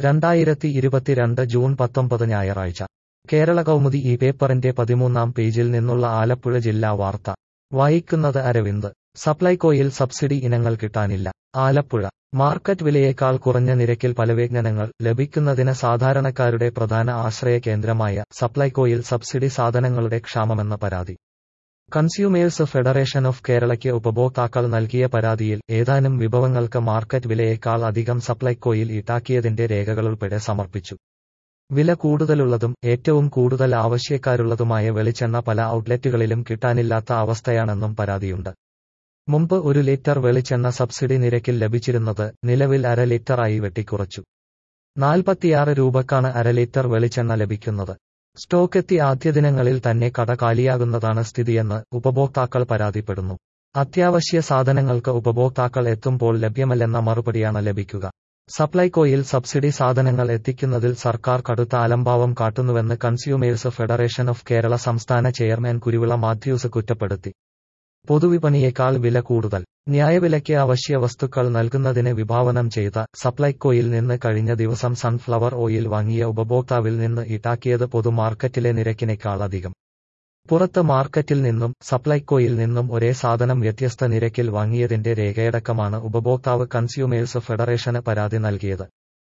രണ്ടായിരത്തി ഇരുപത്തിരണ്ട് ജൂൺ പത്തൊമ്പത് ഞായറാഴ്ച കേരള കൗമുദി ഈ പേപ്പറിന്റെ പതിമൂന്നാം പേജിൽ നിന്നുള്ള ആലപ്പുഴ ജില്ലാ വാർത്ത വായിക്കുന്നത് അരവിന്ദ് സപ്ലൈകോയിൽ സബ്സിഡി ഇനങ്ങൾ കിട്ടാനില്ല ആലപ്പുഴ മാർക്കറ്റ് വിലയേക്കാൾ കുറഞ്ഞ നിരക്കിൽ പലവ്യഞ്ജനങ്ങൾ ലഭിക്കുന്നതിന് സാധാരണക്കാരുടെ പ്രധാന ആശ്രയ കേന്ദ്രമായ സപ്ലൈകോയിൽ സബ്സിഡി സാധനങ്ങളുടെ ക്ഷാമമെന്ന പരാതി കൺസ്യൂമേഴ്സ് ഫെഡറേഷൻ ഓഫ് കേരളയ്ക്ക് ഉപഭോക്താക്കൾ നൽകിയ പരാതിയിൽ ഏതാനും വിഭവങ്ങൾക്ക് മാർക്കറ്റ് വിലയേക്കാൾ അധികം സപ്ലൈകോയിൽ ഈടാക്കിയതിന്റെ രേഖകളുൾപ്പെടെ സമർപ്പിച്ചു വില കൂടുതലുള്ളതും ഏറ്റവും കൂടുതൽ ആവശ്യക്കാരുള്ളതുമായ വെളിച്ചെണ്ണ പല ഔട്ട്ലെറ്റുകളിലും കിട്ടാനില്ലാത്ത അവസ്ഥയാണെന്നും പരാതിയുണ്ട് മുമ്പ് ഒരു ലിറ്റർ വെളിച്ചെണ്ണ സബ്സിഡി നിരക്കിൽ ലഭിച്ചിരുന്നത് നിലവിൽ അര ലിറ്ററായി വെട്ടിക്കുറച്ചു നാൽപ്പത്തിയാറ് രൂപക്കാണ് അര ലിറ്റർ വെളിച്ചെണ്ണ ലഭിക്കുന്നത് സ്റ്റോക്കെത്തി ആദ്യ ദിനങ്ങളിൽ തന്നെ കട കാലിയാകുന്നതാണ് സ്ഥിതിയെന്ന് ഉപഭോക്താക്കൾ പരാതിപ്പെടുന്നു അത്യാവശ്യ സാധനങ്ങൾക്ക് ഉപഭോക്താക്കൾ എത്തുമ്പോൾ ലഭ്യമല്ലെന്ന മറുപടിയാണ് ലഭിക്കുക സപ്ലൈകോയിൽ സബ്സിഡി സാധനങ്ങൾ എത്തിക്കുന്നതിൽ സർക്കാർ കടുത്ത അലംഭാവം കാട്ടുന്നുവെന്ന് കൺസ്യൂമേഴ്സ് ഫെഡറേഷൻ ഓഫ് കേരള സംസ്ഥാന ചെയർമാൻ കുരുവിള മാത്യൂസ് കുറ്റപ്പെടുത്തി പൊതുവിപണിയേക്കാൾ വില കൂടുതൽ ന്യായവിലയ്ക്ക് അവശ്യ വസ്തുക്കൾ നൽകുന്നതിന് വിഭാവനം ചെയ്ത സപ്ലൈകോയിൽ നിന്ന് കഴിഞ്ഞ ദിവസം സൺഫ്ലവർ ഓയിൽ വാങ്ങിയ ഉപഭോക്താവിൽ നിന്ന് ഈടാക്കിയത് പൊതുമാർക്കറ്റിലെ നിരക്കിനേക്കാൾ അധികം പുറത്ത് മാർക്കറ്റിൽ നിന്നും സപ്ലൈകോയിൽ നിന്നും ഒരേ സാധനം വ്യത്യസ്ത നിരക്കിൽ വാങ്ങിയതിന്റെ രേഖയടക്കമാണ് ഉപഭോക്താവ് കൺസ്യൂമേഴ്സ് ഫെഡറേഷന് പരാതി നൽകിയത്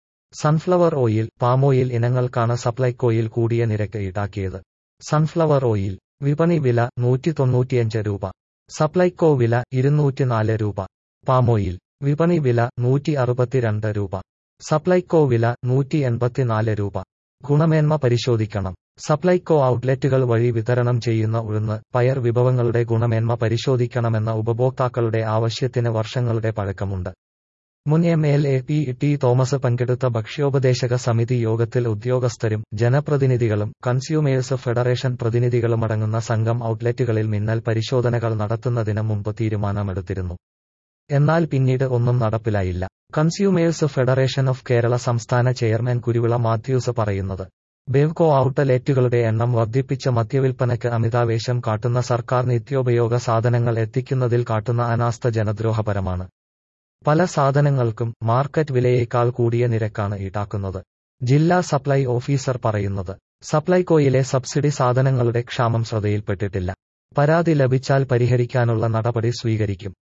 സൺഫ്ലവർ ഓയിൽ പാമോയിൽ ഇനങ്ങൾക്കാണ് സപ്ലൈകോയിൽ കൂടിയ നിരക്ക് ഈടാക്കിയത് സൺഫ്ലവർ ഓയിൽ വിപണി വില നൂറ്റി തൊണ്ണൂറ്റിയഞ്ച് രൂപ സപ്ലൈകോ വില ഇരുന്നൂറ്റിനാല് രൂപ പാമോയിൽ വിപണി വില നൂറ്റി അറുപത്തിരണ്ട് രൂപ സപ്ലൈകോ വില നൂറ്റി എൺപത്തിനാല് രൂപ ഗുണമേന്മ പരിശോധിക്കണം സപ്ലൈകോ ഔട്ട്ലെറ്റുകൾ വഴി വിതരണം ചെയ്യുന്ന ഉഴുന്ന് പയർ വിഭവങ്ങളുടെ ഗുണമേന്മ പരിശോധിക്കണമെന്ന ഉപഭോക്താക്കളുടെ ആവശ്യത്തിന് വർഷങ്ങളുടെ പഴക്കമുണ്ട് മുൻ M L A P T Thomas പങ്കെടുത്ത ഭക്ഷ്യോപദേശക സമിതി യോഗത്തിൽ ഉദ്യോഗസ്ഥരും ജനപ്രതിനിധികളും കൺസ്യൂമേഴ്സ് ഫെഡറേഷൻ പ്രതിനിധികളുമടങ്ങുന്ന സംഘം ഔട്ട്ലെറ്റുകളിൽ മിന്നൽ പരിശോധനകൾ നടത്തുന്നതിന് മുമ്പ് തീരുമാനമെടുത്തിരുന്നു എന്നാൽ പിന്നീട് ഒന്നും നടപ്പിലായില്ല കൺസ്യൂമേഴ്സ് ഫെഡറേഷൻ ഓഫ് കേരള സംസ്ഥാന ചെയർമാൻ കുരുവിള മാത്യൂസ് പറയുന്നത് ബെവ്കോ ഔട്ട്ലെറ്റുകളുടെ എണ്ണം വർദ്ധിപ്പിച്ച മദ്യവിൽപ്പനയ്ക്ക് അമിതാവേശം കാട്ടുന്ന സർക്കാർ നിത്യോപയോഗ സാധനങ്ങൾ എത്തിക്കുന്നതിൽ കാട്ടുന്ന അനാസ്ഥ ജനദ്രോഹപരമാണ് പല സാധനങ്ങൾക്കും മാർക്കറ്റ് വിലയേക്കാൾ കൂടിയ നിരക്കാണ് ഈടാക്കുന്നത് ജില്ലാ സപ്ലൈ ഓഫീസർ പറയുന്നത് സപ്ലൈകോയിലെ സബ്സിഡി സാധനങ്ങളുടെ ക്ഷാമം ശ്രദ്ധയിൽപ്പെട്ടിട്ടില്ല പരാതി ലഭിച്ചാൽ പരിഹരിക്കാനുള്ള നടപടി സ്വീകരിക്കും